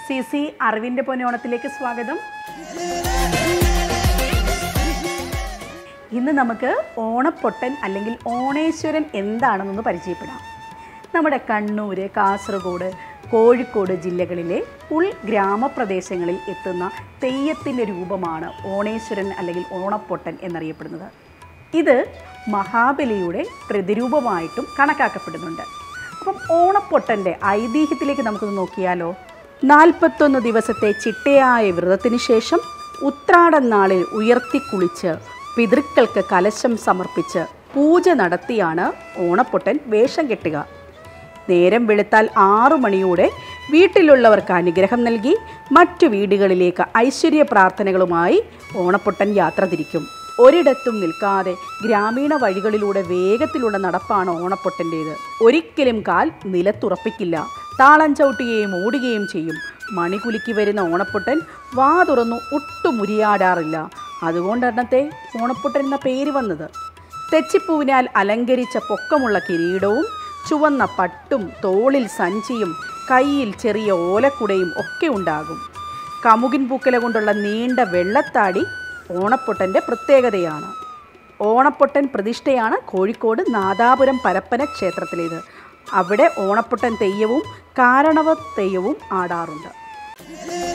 C C അറിവിൻ്റെ പൊന്നോണത്തിലേക്ക് സ്വാഗതം ഇന്ന് നമുക്ക് ഓണപ്പൊട്ടൻ അല്ലെങ്കിൽ ഓണേശ്വരൻ എന്താണെന്നൊന്ന് പരിചയപ്പെടാം നമ്മുടെ കണ്ണൂർ കാസർഗോഡ് കോഴിക്കോട് ജില്ലകളിലെ ഉൾ ഗ്രാമപ്രദേശങ്ങളിൽ എത്തുന്ന തെയ്യത്തിൻ്റെ രൂപമാണ് ഓണേശ്വരൻ അല്ലെങ്കിൽ ഓണപ്പൊട്ടൻ എന്നറിയപ്പെടുന്നത് ഇത് മഹാബലിയുടെ പ്രതിരൂപമായിട്ടും കണക്കാക്കപ്പെടുന്നുണ്ട് അപ്പം ഓണപ്പൊട്ടൻ്റെ ഐതിഹ്യത്തിലേക്ക് നമുക്കൊന്ന് നോക്കിയാലോ നാൽപ്പത്തൊന്ന് ദിവസത്തെ ചിട്ടയായ വ്രതത്തിന് ശേഷം ഉത്രാടൻ നാളിൽ ഉയർത്തിക്കുളിച്ച് പിതൃക്കൾക്ക് കലശം സമർപ്പിച്ച് പൂജ നടത്തിയാണ് ഓണപ്പൊട്ടൻ വേഷം കെട്ടുക നേരം വെളുത്താൽ ആറു മണിയോടെ വീട്ടിലുള്ളവർക്ക് അനുഗ്രഹം നൽകി മറ്റു വീടുകളിലേക്ക് ഐശ്വര്യ പ്രാർത്ഥനകളുമായി ഓണപ്പൊട്ടൻ യാത്ര തിരിക്കും ഒരിടത്തും നിൽക്കാതെ ഗ്രാമീണ വഴികളിലൂടെ വേഗത്തിലുള്ള നടപ്പാണ് ഓണപ്പൊട്ടൻ്റേത് ഒരിക്കലും കാൽ നിലത്തുറപ്പിക്കില്ല താളം ചവിട്ടുകയും ഓടുകയും ചെയ്യും മണികുലുക്കി വരുന്ന ഓണപ്പൊട്ടൻ വാ തുറന്നു ഒട്ടും മുരിയാടാറില്ല അതുകൊണ്ടെണ്ണത്തെ ഓണപ്പൊട്ടൻ എന്ന പേര് വന്നത് തെച്ചിപ്പൂവിനാൽ അലങ്കരിച്ച പൊക്കമുള്ള കിരീടവും ചുവന്ന പട്ടും തോളിൽ സഞ്ചിയും കയ്യിൽ ചെറിയ ഓലക്കുടയും ഒക്കെ ഉണ്ടാകും കമുകിൻ പൂക്കല കൊണ്ടുള്ള നീണ്ട വെള്ളത്താടി ഓണപ്പൊട്ടൻ്റെ പ്രത്യേകതയാണ് ഓണപ്പൊട്ടൻ പ്രതിഷ്ഠയാണ് കോഴിക്കോട് നാദാപുരം പരപ്പന ക്ഷേത്രത്തിലേത് അവിടെ ഓണപ്പൊട്ടൻ തെയ്യവും കാരണവ തെയ്യവും ആടാറുണ്ട്